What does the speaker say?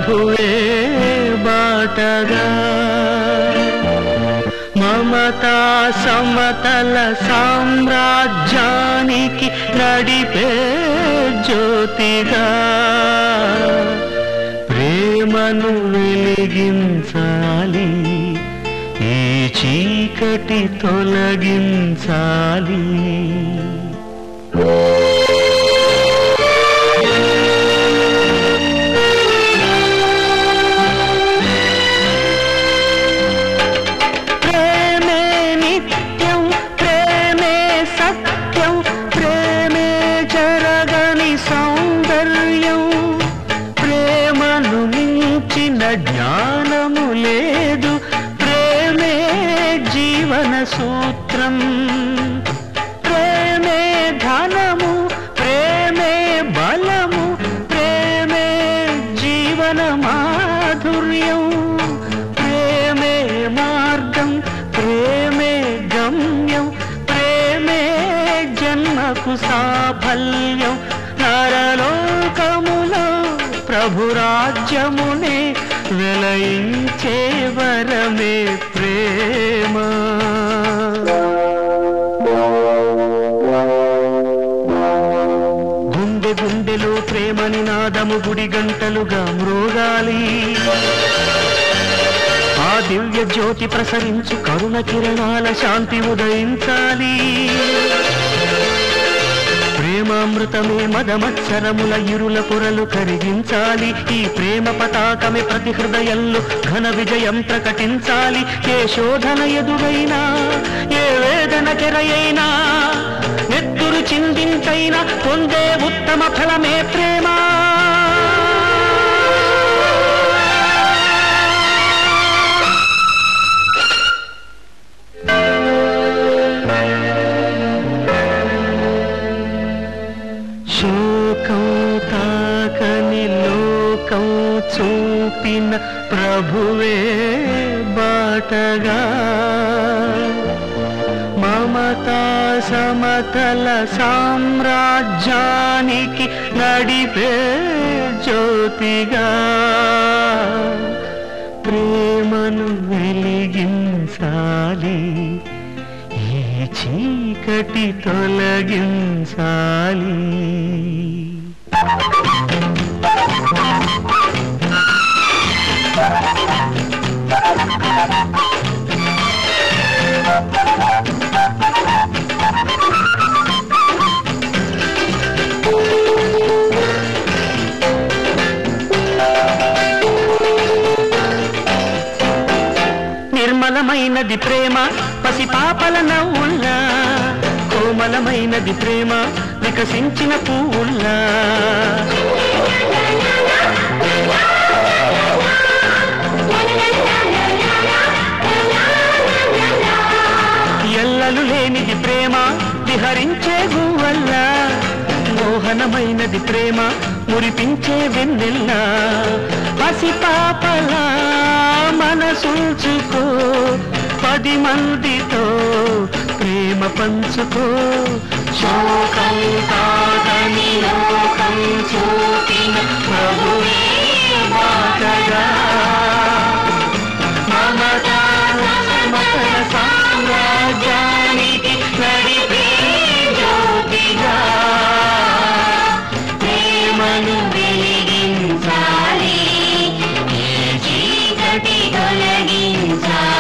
ప్రభువే బాటగా మమతా సమతల సామ్రాజ్యానికి నడిపే జ్యోతిగా ప్రేమను వెలిగించాలి ఈ చీకటి తొలగించాలి ప్రేమే నిత్యం ప్రేమే సత్యం ప్రేమే జరగని సౌందర్యం ప్రేమను మించిన జ్ఞానము లేదు ప్రేమే జీవన సూత్రం ప్రేమే ధనము ప్రేమే బలము ప్రేమే జీవన మాధుర్యం ప్రేమే మార్గం ప్రేమే గమ్యం ప్రేమే జన్మకు సాఫల్యం నరలోకములో ప్రభురాజ్యమునే వెలయించే వరమే ప్రేమ గుండె గుండెలో ప్రేమ నినాదము గుడి గంటలుగా మ్రోగాలి ఆ దివ్య జ్యోతి ప్రసరించు కరుణ కిరణాల శాంతి ఉదయించాలి ప్రేమామృతమే మదమత్సరముల ఇరుల పొరలు కరిగించాలి ఈ ప్రేమ పతాకమే ప్రతి హృదయంలో ఘన విజయం ప్రకటించాలి ఏ శోధన ఎదురైనా ఏ వేదన కెరయైనా నెత్తురు చిందించైనా పొందే ఉత్తమ ఫలమే ప్రేమ శోకం తాకని లోకం చూపిన ప్రభువే బాటగా మమతా సమతల సామ్రాజ్యానికి నడిపే జ్యోతిగా ప్రేమను వెలిగించాలి ఈ చీకటి తొలగించాలి నిర్మలమైనది ప్రేమ పసిపాపల నవ్వుల్లా కోమలమైనది ప్రేమ వికసించిన పువ్వుల్లా ఎల్లలు లేనిది ప్రేమ విహరించే గువ్వల్లా మోహనమైనది ప్రేమ మురిపించే వెన్నెల్లా పసిపాపలా మనసుల్చుకో పది మందితో ప్రేమ పంచుకో శోకం కాదని లోకం చూపిన ప్రభువే బాటగా మమతా మమతల సామ్రాజ్యానికి నడిపే జ్యోతిగా ప్రేమను వెలిగించాలి ఏ చీకటి తొలగించాలి